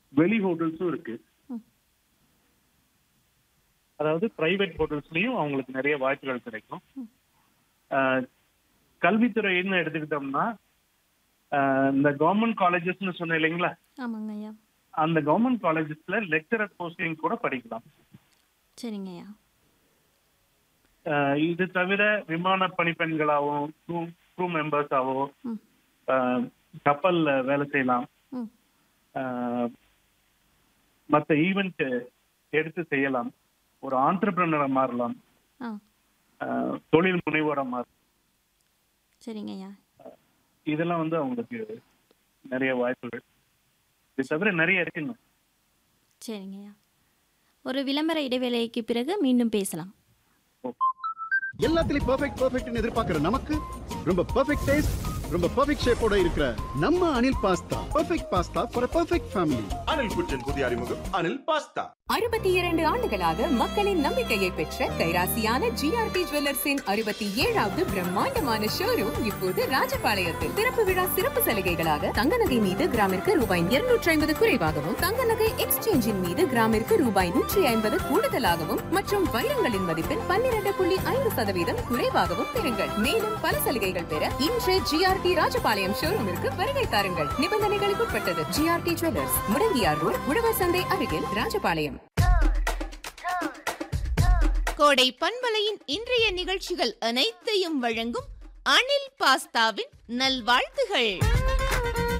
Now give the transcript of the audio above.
வெளி ஹோட்டல்ஸும் இருக்கு ம். அதாவது பிரைவேட் ஹோட்டல்ஸ்லயும் அவங்களுக்கு நிறைய வாய்ப்புகள் கிடைக்கும் ம். ஆஹ், கல்வித்துறைன்னு எடுத்துக்கிட்டோம்னா ஆஹ், இந்த கவர்மெண்ட் காலேஜஸ்னு சொன்னேன் இல்லைங்களா ஆமாங்க ஐயா அந்த கவர்மெண்ட் காலேஜஸ்ல லெக்சரர் போஸ்டிங் கூட படிக்கலாம் சரிங்க ஐயா ஆஹ், இது தவிர விமான பணிப்பெண்களாகவும் க்ரூ க்ரூ மெம்பர்ஸாவோ ம் கப்பல்ல வேலை செய்யலாம் ம் மற்ற ஈவெண்ட் எடுத்து செய்யலாம் ஒரு ஆண்டர்பிரினரா மாறலாம் ஆ ஆஹ், தொழில் முனைவோரா மாறலாம் சரிங்க ஐயா இதெல்லாம் வந்து அவங்களுக்கு நிறைய வாய்ப்புகள் இது தவிர நிறைய இருக்குங்க சரிங்க ஐயா ஒரு விளம்பர இடைவேளைக்கு பிறகு மீண்டும் பேசலாம் எல்லாத்துலயும் பெர்ஃபெக்ட் பெர்ஃபெக்ட்னு எதிர்பார்க்கிற நமக்கு ரொம்ப பெர்ஃபெக்ட் டேஸ்ட் ரொம்ப பெர்ஃபெக்ட் ஷேப்போட இருக்கிற நம்ம Anil pasta perfect pasta for perfect family Anil kitchen புதிய அறிமுகம் அனில் பாஸ்தா அறுபத்தி இரண்டு ஆண்டுகளாக மக்களின் நம்பிக்கையை பெற்ற கைராசியான ஜிஆர்டி ஜுவல்லர்ஸின் அறுபத்தி ஏழாவது பிரம்மாண்டமான ஷோரூம் இப்போது ராஜபாளையத்தில் திறப்பு விழா சிறப்பு சலுகைகளாக தங்க நகை மீது கிராமிற்கு ரூபாய் இருநூற்றி ஐம்பது குறைவாகவும் தங்க நகை எக்ஸ்சேஞ்சின் மீது கிராமிற்கு ரூபாய் நூற்றி ஐம்பது கூடுதலாகவும் மற்றும் வைரங்களின் மதிப்பில் பன்னிரண்டு புள்ளி ஐந்து சதவீதம் குறைவாகவும் பெறுங்கள் மேலும் பல சலுகைகள் பெற இன்று ஜிஆர்டி ராஜபாளையம் ஷோரூமிற்கு வருகை தாருங்கள் நிபந்தனைகளுக்கு உட்பட்டது ஜிஆர்டி ஜுவல்லர்ஸ் முடங்கியார் ரோட் உழவர் சந்தை அருகில் ராஜபாளையம் கோடை பண்பலையின் இன்றைய நிகழ்ச்சிகள் அனைத்தையும் வழங்கும் அனில் பாஸ்தாவின் நல்வாழ்த்துகள்